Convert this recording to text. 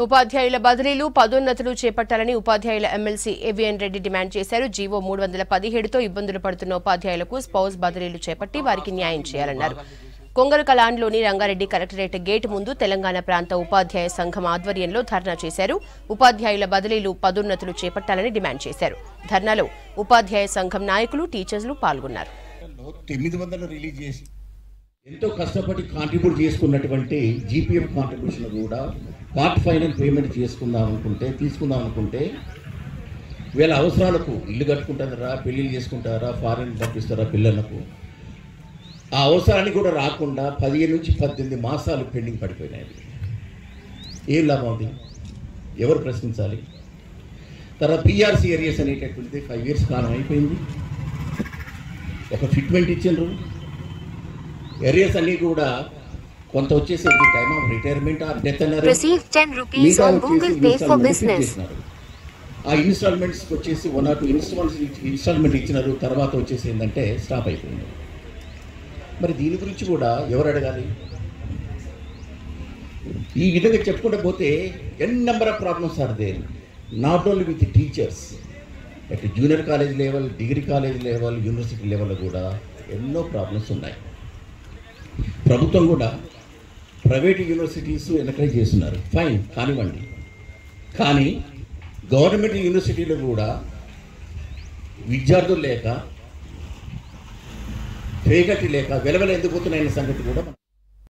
ఉపాధ్యాయుల బదిలీలు పదోన్నతులు చేపట్టాలని ఉపాధ్యాయుల ఎమ్మెల్సీ ఏవిఎన్ రెడ్డి డిమాండ్ చేశారు జీవో మూడు వందల పదిహేడుతో ఇబ్బందులు పడుతున్న ఉపాధ్యాయులకు స్పౌస్ బదిలీలు చేపట్టి వారికి న్యాయం చేయాలన్నారు కొంగల్ కలాన్లోని రంగారెడ్డి కలెక్టరేట్ గేట్ ముందు తెలంగాణ ప్రాంత ఉపాధ్యాయ సంఘం ఆధ్వర్యంలో ధర్నా చేశారు ఉపాధ్యాయుల బదిలీలు పదోన్నతులు చేపట్టాలని డిమాండ్ చేశారు ధర్నాలో ఉపాధ్యాయ సంఘం నాయకులు టీచర్లు పాల్గొన్నారు తొమ్మిది వందలు రిలీజ్ చేసి ఎంతో కష్టపడి కాంట్రిబ్యూట్ చేసుకున్నటువంటి జీపీఎఫ్ కాంట్రిబ్యూషన్ కూడా పార్ట్ ఫైనల్ పేమెంట్ చేసుకుందాం అనుకుంటే తీసుకుందాం అనుకుంటే వీళ్ళ అవసరాలకు ఇల్లు కట్టుకుంటారా పెళ్ళిళ్ళు చేసుకుంటారా ఫారెన్ పంపిస్తారా పిల్లలకు ఆ అవసరాన్ని కూడా రాకుండా పదిహేను నుంచి పద్దెనిమిది మాసాలు పెండింగ్ పడిపోయినాయి ఏం లాభం అది ఎవరు ప్రశ్నించాలి తర్వాత పిఆర్సీ ఏరియాస్ అనేటటువంటిది ఫైవ్ ఇయర్స్ కాలం అయిపోయింది ఒక ఫిట్మెంట్ ఇచ్చిండ్రు ఏరియాస్ అన్నీ కూడా కొంత వచ్చేసి time of retirement or death అన్నారు Receive 10 rupees మిగతా on వచ్చేసి Google Pay for installment business. చేసినారు. ఆ ఇన్స్టాల్మెంట్స్కి వచ్చేసి one or two installments installment ఇచ్చినారు తర్వాత వచ్చేసి ఏంటంటే స్టాప్ అయిపోయింది మరి దీని గురించి కూడా ఎవరు అడగాలి ఈ విధంగా చెప్పుకుంటూ పోతే n number of problems are there not only with teachers at junior college level degree college level university లెవెల్లో కూడా ఎన్నో ప్రాబ్లమ్స్ ఉన్నాయి ప్రభుత్వం కూడా ప్రైవేట్ యూనివర్సిటీస్ ఎన్కరేజ్ చేస్తున్నారు ఫైన్ కానివ్వండి కానీ గవర్నమెంట్ యూనివర్సిటీలో కూడా విద్యార్థులు లేక ఫేకల్టీ లేక వెలవెల ఎందుకు పోతున్నాయన్న సంగతి కూడా మనం